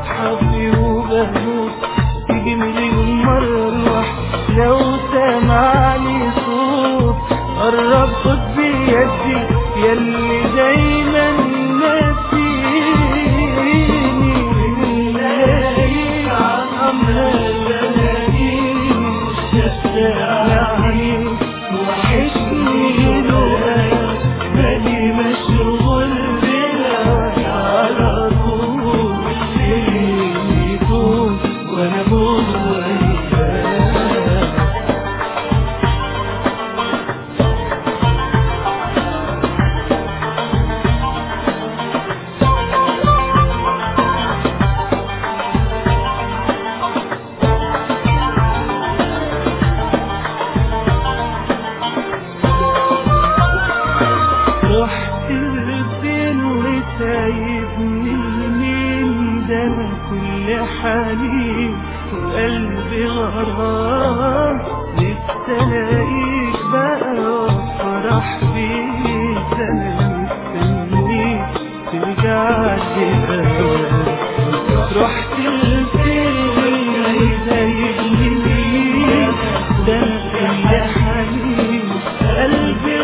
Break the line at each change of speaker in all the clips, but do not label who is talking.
بضحك وبموت تيجي مليون مرة لوحدي لو سمعني صوت قرب خد بيدي ياللي دايما ناسيني الليالي عمال بناديني تستمعني وحشني لقاك بالي مشغول بلاك على طول الليل يفوت وانا بقول وياك رحت لفين وسايبني مين ده انا كل حالي وقلبي غرام لسه الاقيك بقى وافرح بيك انا مستنيك ترجع تبقى رحت لفين سايبني مين ده انا كل حالي قلبي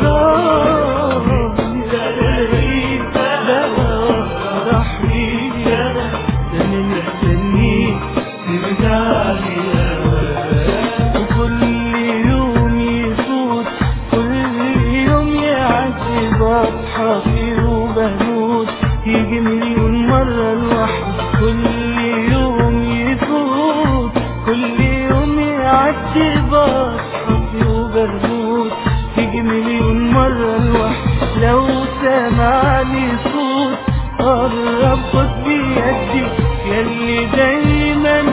غرام لسه بقى وافرح بيك انا مستنيك ترجع لي وكل يوم يفوت كل يوم يعدي بضحك وبموت يجي مليون مرة لوحدي كل يوم يفوت كل يوم يعدي بضحك وبموت يجي مليون مرة لوحدي لو سمعني صوت قرب خد بيدي ياللي دايما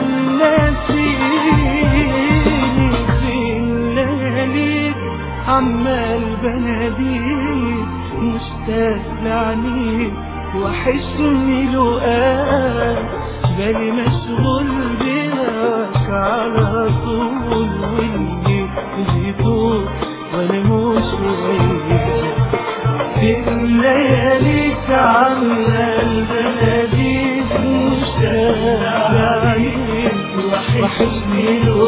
ناسيني في الليالي عمال بناديك مشتاق لعنيك وحشني لقاك بالي مشغول بيك على طول واللي بيفوت وانا مش وياك في لياليك عمال بناديك مشتاق لعنيك وحشني لقاك